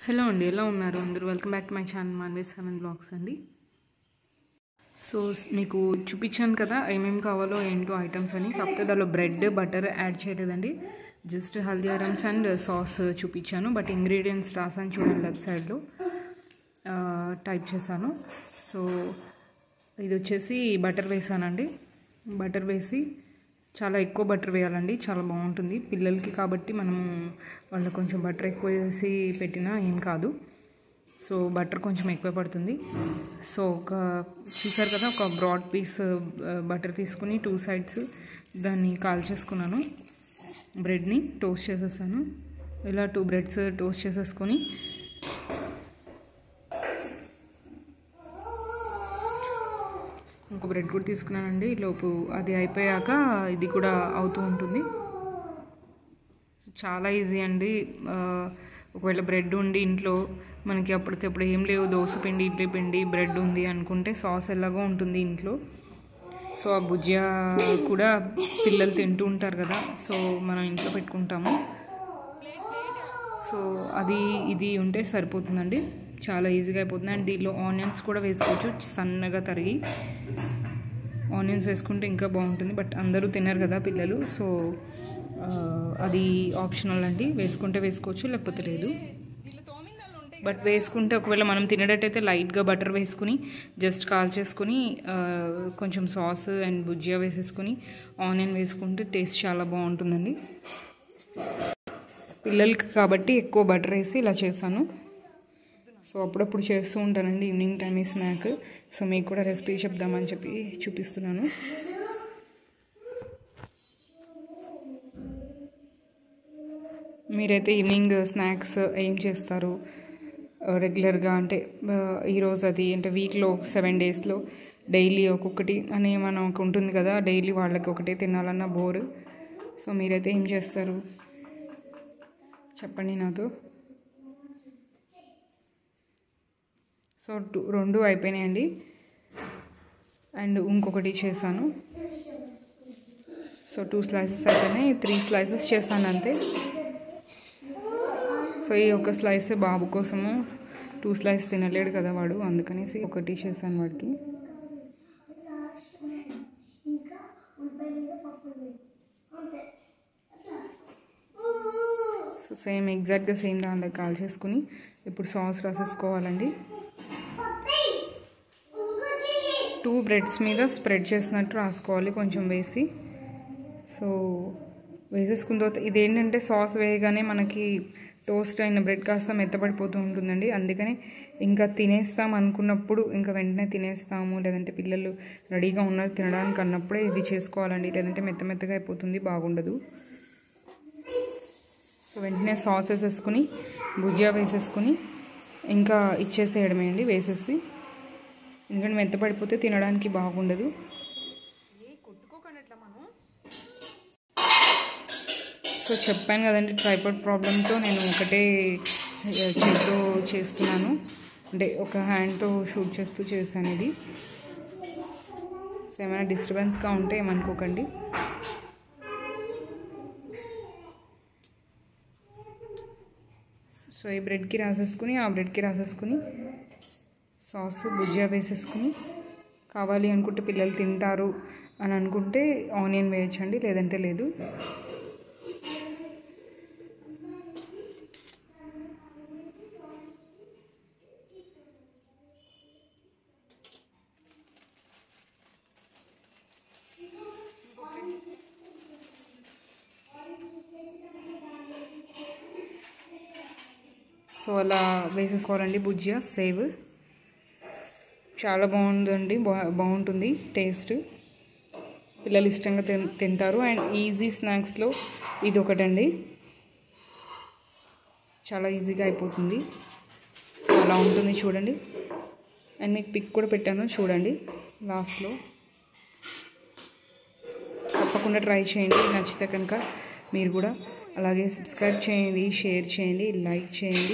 hello అండి ఎలా ఉన్నారు అందరూ welcome back to my channel Manve seven vlogs అండి సో స్- మీకు చూపించాను కదా ఏమేమి కావాలో ఏంటో ఐటమ్స్ అని కాకపోతే దానిలో బ్రెడ్ బటర్ యాడ్ చేయలేదండి జస్ట్ హల్దీరామ్స్ అండ్ సాస్ చూపించాను బట్ ఇంగ్రీడియంట్స్ రాసాను చూడండి లెఫ్ట్ సైడ్లో టైప్ చేశాను సో ఇది వచ్చేసి బటర్ వేసానండి బటర్ వేసి చాలా ఎక్కువ బటర్ వేయాలండి చాలా బాగుంటుంది పిల్లలకి కాబట్టి మనము వాళ్ళు కొంచెం బటర్ ఎక్కువ వేసి పెట్టినా ఏం కాదు సో బటర్ కొంచెం ఎక్కువ పడుతుంది సో ఒక చూసారు కదా ఒక బ్రాడ్ పీస్ బటర్ తీసుకుని టూ సైడ్స్ దాన్ని కాల్ చేసుకున్నాను బ్రెడ్ని టోస్ట్ చేసేసాను ఇలా టూ బ్రెడ్స్ టోస్ట్ చేసేసుకొని ఇంకో బ్రెడ్ కూడా తీసుకున్నానండి లోపు అది అయిపోయాక ఇది కూడా అవుతూ ఉంటుంది చాలా ఈజీ అండి ఆ, ఒకవేళ బ్రెడ్ ఉండి ఇంట్లో మనకి అప్పటికప్పుడు ఏం లేవు దోశ పిండి ఇడ్లీ పిండి బ్రెడ్ ఉంది అనుకుంటే సాస్ ఎలాగో ఉంటుంది ఇంట్లో సో ఆ భుజియా కూడా పిల్లలు తింటూ ఉంటారు కదా సో మనం ఇంట్లో పెట్టుకుంటాము సో అది ఇది ఉంటే సరిపోతుందండి చాలా ఈజీగా అయిపోతుంది అండ్ దీనిలో ఆనియన్స్ కూడా వేసుకోవచ్చు సన్నగా తరిగి ఆనియన్స్ వేసుకుంటే ఇంకా బాగుంటుంది బట్ అందరూ తినరు కదా పిల్లలు సో ఆ, అది ఆప్షనల్ అండి వేసుకుంటే వేసుకోవచ్చు లేకపోతే లేదు బట్ వేసుకుంటే ఒకవేళ మనం తినేటట్టయితే లైట్గా బటర్ వేసుకుని జస్ట్ కాల్ చేసుకుని ఆ, కొంచెం సాస్ అండ్ భుజియా వేసేసుకుని ఆనియన్ వేసుకుంటే టేస్ట్ చాలా బాగుంటుందండి పిల్లలకి కాబట్టి ఎక్కువ బటర్ వేసి ఇలా చేశాను సో అప్పుడప్పుడు చేస్తూ ఉంటానండి ఈవినింగ్ టైం ఈ స్నాక్ సో మీకు కూడా రెసిపీ చెప్దామని చెప్పి చూపిస్తున్నాను మీరైతే ఈవినింగ్ స్నాక్స్ ఏం చేస్తారు రెగ్యులర్గా అంటే ఆ, ఈరోజు అది అంటే వీక్లో సెవెన్ డేస్లో డైలీ ఒక్కొక్కటి అని మనకు ఉంటుంది కదా డైలీ వాళ్ళకి ఒకటే తినాలన్న బోర్ సో మీరైతే ఏం చేస్తారు చెప్పండి నాతో సో టూ రెండు అయిపోయినాయండి అండ్ ఇంకొకటి చేశాను సో టూ స్లైసెస్ అయిపోయినాయి త్రీ స్లైసెస్ చేశాను అంతే సో ఈ ఒక స్లైస్ బాబు కోసము టూ స్లైస్ తినలేడు కదా వాడు అందుకనేసి ఒకటి చేశాను వాడికి సో సేమ్ ఎగ్జాక్ట్గా సేమ్ దాంట్లో కాల్ చేసుకుని ఇప్పుడు సాస్ రాసేసుకోవాలండి టూ బ్రెడ్స్ మీద స్ప్రెడ్ చేసినట్టు రాసుకోవాలి కొంచెం వేసి సో వేసేసుకున్న తర్వాత ఇదేంటంటే సాస్ వేయగానే మనకి టోస్ట్ అయిన బ్రెడ్ కాస్త మెత్తపడిపోతూ ఉంటుందండి అందుకని ఇంకా తినేస్తాం అనుకున్నప్పుడు ఇంకా వెంటనే తినేస్తాము లేదంటే పిల్లలు రెడీగా ఉన్నారు తినడానికి అన్నప్పుడే ఇది చేసుకోవాలండి లేదంటే మెత్త మెత్తగా అయిపోతుంది బాగుండదు సో వెంటనే సాస్ వేసేసుకుని భుజియా వేసేసుకుని ఇంకా ఇచ్చేసేయడమే అండి వేసేసి ఎందుకంటే మెత్తపడిపోతే తినడానికి బాగుండదు సో చెప్పాను కదండి ట్రైపాడ్ ప్రాబ్లంతో నేను ఒకటే ఆ, చేతితో చేస్తున్నాను అంటే ఒక హ్యాండ్తో షూట్ చేస్తూ చేశాను ఇది సో ఏమైనా డిస్టర్బెన్స్గా ఉంటే ఏమనుకోకండి సో ఈ బ్రెడ్కి రాసేసుకుని ఆ బ్రెడ్కి రాసేసుకుని సాస్ భుజియా వేసేసుకుని కావాలి అనుకుంటే పిల్లలు తింటారు అని అనుకుంటే ఆనియన్ వేయచ్చండి లేదంటే లేదు సో అలా వేసేసుకోవాలండి భుజియా సేవ్ చాలా బాగుందండి బా బాగుంటుంది టేస్ట్ పిల్లలు ఇష్టంగా తిన్ తింటారు అండ్ ఈజీ స్నాక్స్లో ఇది ఒకటండి చాలా ఈజీగా అయిపోతుంది సో అలా ఉంటుంది చూడండి అండ్ మీకు పిక్ కూడా పెట్టాను చూడండి లాస్ట్లో తప్పకుండా ట్రై చేయండి నచ్చితే కనుక మీరు కూడా అలాగే సబ్స్క్రైబ్ చేయండి షేర్ చేయండి లైక్ చేయండి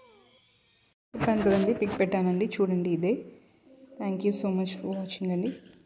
చెప్పాను కదండి పిక్ పెట్టానండి చూడండి ఇదే thank you so much for watching అండి